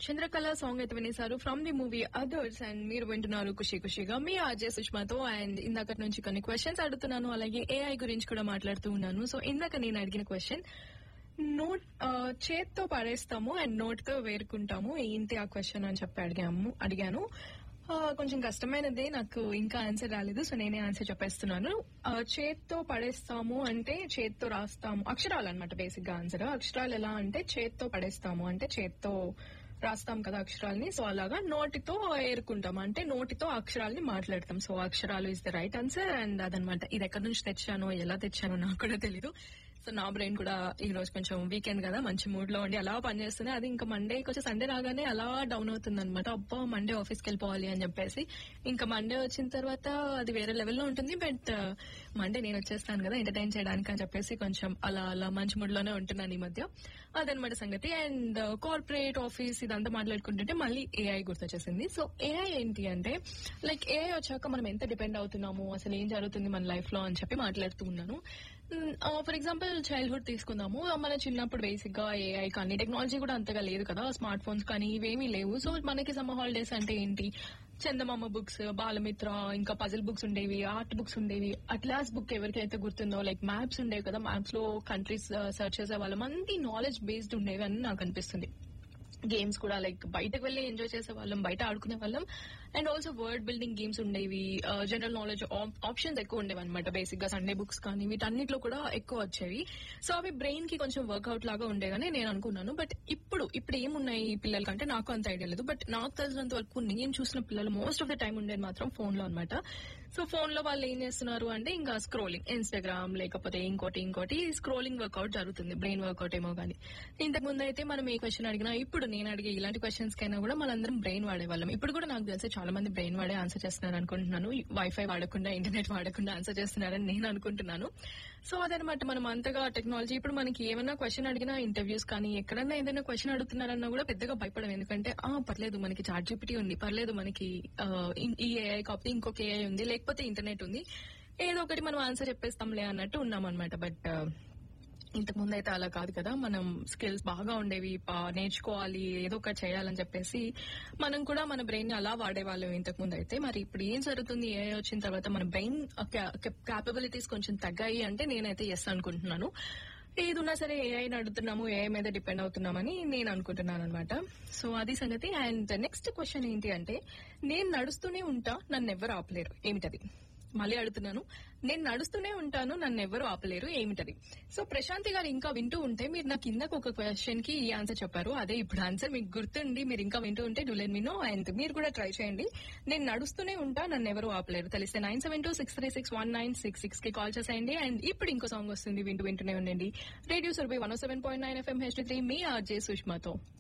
Chandrakala song అయితే వినేశారు from the movie others and మీరు వింటున్నారు ఖుషి ఖుషిగా మీ ఆర్జే సుష్మాతో అండ్ ఇందాక నుంచి కొన్ని క్వశ్చన్స్ అడుగుతున్నాను అలాగే ఏఐ గురించి కూడా మాట్లాడుతూ ఉన్నాను సో ఇందాక నేను అడిగిన క్వశ్చన్ నోట్ ఆ, చేత్తో పడేస్తాము అండ్ నోట్ తో వేరుకుంటాము ఏంటి ఆ క్వశ్చన్ అని చెప్పి అడిగాము అడిగాను ఆ, కొంచెం కష్టమైనదే నాకు ఇంకా ఆన్సర్ రాలేదు సో నేనే ఆన్సర్ చెప్పేస్తున్నాను ఆ, చేత్తో పడేస్తాము అంటే చేత్తో రాస్తాము అక్షరాలు అనమాట బేసిక్ గా ఆన్సర్ అక్షరాలు ఎలా అంటే చేత్తో పడేస్తాము అంటే చేత్తో రాస్తాం కదా అక్షరాల్ని సో అలాగా నోటితో ఏరుకుంటాం అంటే నోటితో అక్షరాల్ని మాట్లాడతాం సో అక్షరాలు is the right answer and అదనమాట ఇది ఎక్కడి నుంచి తెచ్చానో ఎలా తెచ్చానో నాకు కూడా తెలీదు సో నా బ్రెయిన్ కూడా ఈ రోజు కొంచెం వీకెండ్ కదా మంచి మూడ్ లో ఉండి అలా పనిచేస్తుంది అది ఇంకా మండే కొంచెం సండే రాగానే అలా డౌన్ అవుతుంది అనమాట అబ్బా మండే ఆఫీస్కి వెళ్ళిపోవాలి అని చెప్పేసి ఇంకా మండే వచ్చిన తర్వాత అది వేరే లెవెల్లో ఉంటుంది బట్ మండే నేను వచ్చేస్తాను కదా ఎంటర్టైన్ చేయడానికి అని చెప్పేసి కొంచెం అలా అలా మంచి మూడ్ లోనే ఉంటున్నాను ఈ మధ్య అదనమాట సంగతి అండ్ కార్పొరేట్ ఆఫీస్ ఇదంతా మాట్లాడుకుంటుంటే మళ్ళీ ఏఐ గుర్తొచ్చేసింది సో ఏఐ ఏంటి అంటే లైక్ ఏఐ వచ్చాక మనం ఎంత డిపెండ్ అవుతున్నాము అసలు ఏం జరుగుతుంది మన లైఫ్ లో అని చెప్పి మాట్లాడుతూ ఉన్నాను ఫర్ ఎగ్జాంపుల్ చైల్డ్హుడ్ తీసుకుందాము మన చిన్నప్పుడు బేసిక్ గా ఏఐ కానీ టెక్నాలజీ కూడా అంతగా లేదు కదా స్మార్ట్ ఫోన్స్ కానీ ఇవేమీ లేవు సో మనకి సమ్మర్ హాలిడేస్ అంటే ఏంటి చందమామ బుక్స్ బాలమిత్ర ఇంకా పజిల్ బుక్స్ ఉండేవి ఆర్ట్ బుక్స్ ఉండేవి అట్లాస్ బుక్ ఎవరికైతే గుర్తుందో లైక్ మ్యాప్స్ ఉండేవి కదా మ్యాప్స్ లో కంట్రీస్ సర్చ్ చేసే వాళ్ళం అంతా నాలెడ్జ్ బేస్డ్ ఉండేవి అని నాకు అనిపిస్తుంది గేమ్స్ కూడా లైక్ బయటకు వెళ్ళి ఎంజాయ్ చేసే వాళ్ళం బయట ఆడుకునే వాళ్ళం and also word building games ఉండేవి జనరల్ నాలెడ్జ్ ఆప్షన్స్ ఎక్కువ ఉండేవి అనమాట బేసిక్ గా సండే బుక్స్ కానీ వీటన్నిటిలో కూడా ఎక్కువ వచ్చేవి సో అవి బ్రెయిన్ కి కొంచెం వర్కౌట్ లాగా ఉండేగానే నేను అనుకున్నాను బట్ ఇప్పుడు ఇప్పుడు ఏమున్నాయి ఈ పిల్లలకి అంటే నాకు అంత ఐడియా లేదు బట్ నాకు తెలిసినంత వరకు నేను చూసిన పిల్లలు మోస్ట్ ఆఫ్ ద టైం ఉండేది మాత్రం ఫోన్ లో అనమాట సో ఫోన్ లో వాళ్ళు ఏం చేస్తున్నారు అంటే ఇంకా స్క్రోలింగ్ ఇన్స్టాగ్రామ్ లేకపోతే ఇంకోటి ఇంకోటి స్క్రోలింగ్ వర్కౌట్ జరుగుతుంది బ్రెయిన్ వర్కౌట్ ఏమో కానీ ఇంతకు ముందు అయితే మనం ఏ క్వశ్చన్ అడిగినా ఇప్పుడు నేను అడిగే ఇలాంటి క్వశ్చన్స్ కైనా కూడా మనందరం బ్రెయిన్ వాడేవాళ్ళం ఇప్పుడు కూడా నాకు తెలిసి చాలా మంది బ్రెయిన్ వాడే ఆన్సర్ చేస్తున్నారు అనుకుంటున్నాను వైఫై వాడకుండా ఇంటర్నెట్ వాడకుండా ఆన్సర్ చేస్తున్నారని నేను అనుకుంటున్నాను సో అదనమాట మనం అంతగా టెక్నాలజీ ఇప్పుడు మనకి ఏమైనా క్వశ్చన్ అడిగినా ఇంటర్వ్యూస్ కానీ ఎక్కడన్నా ఏదైనా క్వశ్చన్ అడుగుతున్నారన్నా కూడా పెద్దగా భయపడం ఎందుకంటే ఆ పర్లేదు మనకి చాట్ జీపీటీ ఉంది పర్లేదు మనకి ఆ, ఈ- ఈ ఏఐ కాకపోతే ఇంకొక ఏఐ ఉంది లేకపోతే ఇంటర్నెట్ ఉంది ఏదో ఒకటి మనం ఆన్సర్ చెప్పేస్తాంలే అన్నట్టు ఉన్నాం అనమాట బట్ ఇంతకు ముందు అయితే అలా కాదు కదా మనం స్కిల్స్ బాగా ఉండేవి పా- నేర్చుకోవాలి ఏదో ఒకటి చేయాలని చెప్పేసి మనం కూడా మన బ్రెయిన్ అలా వాడేవాళ్ళం ఇంతకు ముందు అయితే మరి ఇప్పుడు ఏం జరుగుతుంది ఏ వచ్చిన తర్వాత మన బ్రెయిన్ క్యాపబిలిటీస్ కొంచెం తగ్గాయి అంటే నేనైతే ఎస్ అనుకుంటున్నాను ఏది ఉన్నా సరే ఏఐ అడుగుతున్నాము ఏఐ మీద డిపెండ్ అవుతున్నామని నేను అనుకుంటున్నాను అనమాట సో అది సంగతి అండ్ నెక్స్ట్ క్వశ్చన్ ఏంటి అంటే నేను నడుస్తూనే ఉంటా నన్ను ఎవరు ఆపలేరు ఏమిటది మళ్ళీ అడుగుతున్నాను నేను నడుస్తూనే ఉంటాను నన్ను ఎవరు ఆపలేరు ఏమిటది సో ప్రశాంతి గారు ఇంకా వింటూ ఉంటే మీరు నాకు కిందకు ఒక క్వశ్చన్ కి ఈ ఆన్సర్ చెప్పారు అదే ఇప్పుడు ఆన్సర్ మీకు గుర్తుండి మీరు ఇంకా వింటూ ఉంటే do let me know and మీరు కూడా ట్రై చేయండి నేను నడుస్తూనే ఉంటా నన్ను ఎవరు ఆపలేరు తెలిస్తే nine seven two six three six one nine six six కి కాల్ చేసేయండి అండ్ ఇప్పుడు ఇంకో సాంగ్ వస్తుంది వింటూ వింటూనే ఉండండి radio Surabhi one seven point nine FM హెచ్ త్రీ మీ ఆర్జే సుష్మాతో